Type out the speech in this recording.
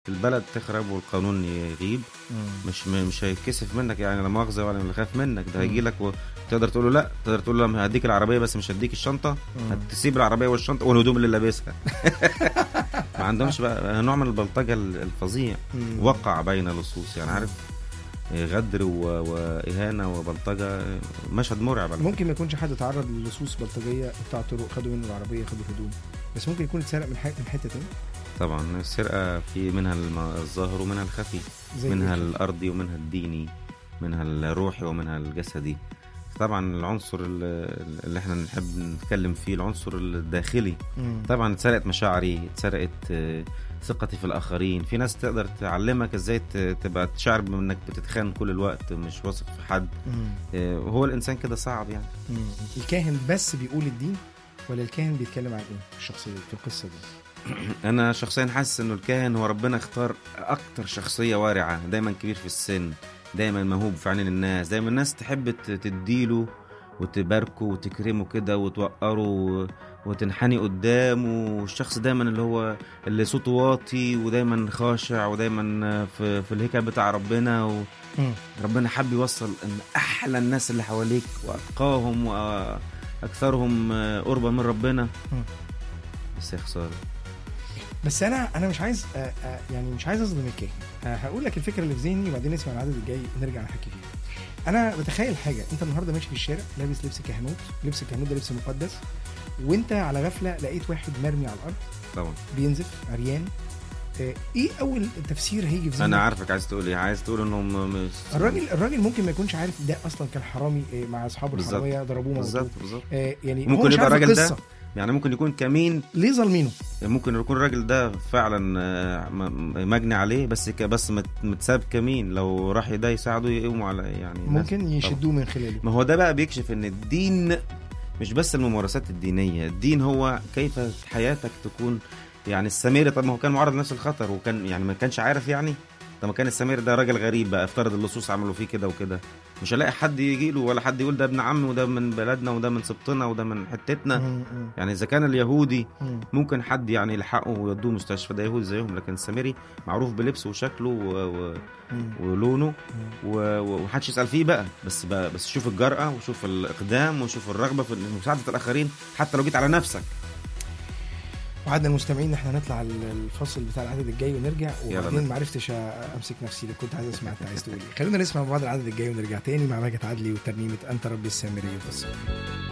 البلد تخرب والقانون يغيب مش م- مش هيتكسف منك يعني لا مؤاخذه ولا اللي خايف منك ده هيجي لك وتقدر تقول له لا تقدر تقول له لا هديك العربيه بس مش هديك الشنطه هتسيب العربيه والشنطه والهدوم اللي لابسها ما عندهمش بقى نوع من البلطجه الفظيع مم. وقع بين لصوص يعني عارف غدر و- واهانه وبلطجه مشهد مرعب على ممكن ما يكونش حد تعرض للصوص بلطجيه بتاع طرق خدوا منه العربيه خدوا هدوم بس ممكن يكون اتسرق من حته من حته تاني طبعا السرقه في منها الم- الظاهر ومنها الخفي زي منها إيه؟ الارضي ومنها الديني منها الروحي ومنها الجسدي طبعا العنصر ال- اللي احنا نحب نتكلم فيه العنصر الداخلي مم. طبعا اتسرقت مشاعري اتسرقت آه، ثقتي في الاخرين في ناس تقدر تعلمك ازاي ت- تبقى تشعر انك بتتخان كل الوقت مش واثق في حد مم. آه، وهو الانسان كده صعب يعني مم. الكاهن بس بيقول الدين ولا الكاهن بيتكلم عن ايه في الشخصيه دي في القصه دي انا شخصيا حاسس انه الكاهن هو ربنا اختار اكتر شخصيه وارعه دايما كبير في السن دايما موهوب في عينين الناس دايما الناس تحب ت- تديله وتباركه وتكرمه كده وتوقره و- وتنحني قدامه والشخص دايما اللي هو اللي صوته واطي ودايما خاشع ودايما في, في الهيكل بتاع ربنا و... مم. ربنا حب يوصل ان احلى الناس اللي حواليك واتقاهم واكثرهم قربا من ربنا مم. بس يا خساره بس انا انا مش عايز آه، آه، يعني مش عايز اظلم الكاهن آه، هقول لك الفكره اللي في ذهني وبعدين نسمع العدد الجاي ونرجع نحكي فيه انا بتخيل حاجه انت النهارده ماشي في الشارع لابس لبس كهنوت لبس الكهنوت ده لبس مقدس وانت على غفله لقيت واحد مرمي على الارض طبعا بينزف عريان آه، ايه اول تفسير هيجي في ذهنك انا عارفك عايز تقول ايه عايز تقول انهم مش الراجل الراجل ممكن ما يكونش عارف ده اصلا كان حرامي آه، مع اصحابه بالظبط. الحراميه ضربوه بالظبط موتوه بالظبط آه، يعني هو ممكن مش يبقى عارف الراجل ده القصة. يعني ممكن يكون كمين ليه ظالمينه ممكن يكون الراجل ده فعلا آه، م- مجني عليه بس ك- بس مت- متساب كمين لو راح ده يساعده يقوموا على يعني الناس- ممكن يشدوه من خلاله ما هو ده بقى بيكشف ان الدين مش بس الممارسات الدينيه الدين هو كيف حياتك تكون يعني السامري طب ما هو كان معرض لنفس الخطر وكان يعني ما كانش عارف يعني طب ما كان السامري ده راجل غريب بقى افترض اللصوص عملوا فيه كده وكده مش هلاقي حد يجي له ولا حد يقول ده ابن عمي وده من بلدنا وده من سبطنا وده من حتتنا مم، مم، يعني اذا كان اليهودي مم. ممكن حد يعني يلحقه ويودوه مستشفى ده يهودي زيهم لكن السامري معروف بلبسه وشكله و... و... مم. ولونه مم. و- و- ومحدش يسال فيه بقى بس بقى بس شوف الجرأه وشوف الاقدام وشوف الرغبه في مساعده الاخرين حتى لو جيت على نفسك وعدنا المستمعين ان احنا نطلع ال- الفصل بتاع العدد الجاي ونرجع يلا وبعدين نطلع. ما عرفتش أ- امسك نفسي لو كنت عايز اسمع انت عايز تقول ايه خلونا نسمع مع بعض العدد الجاي ونرجع تاني مع ماجد عدلي وترنيمه انت ربي السامري والفصل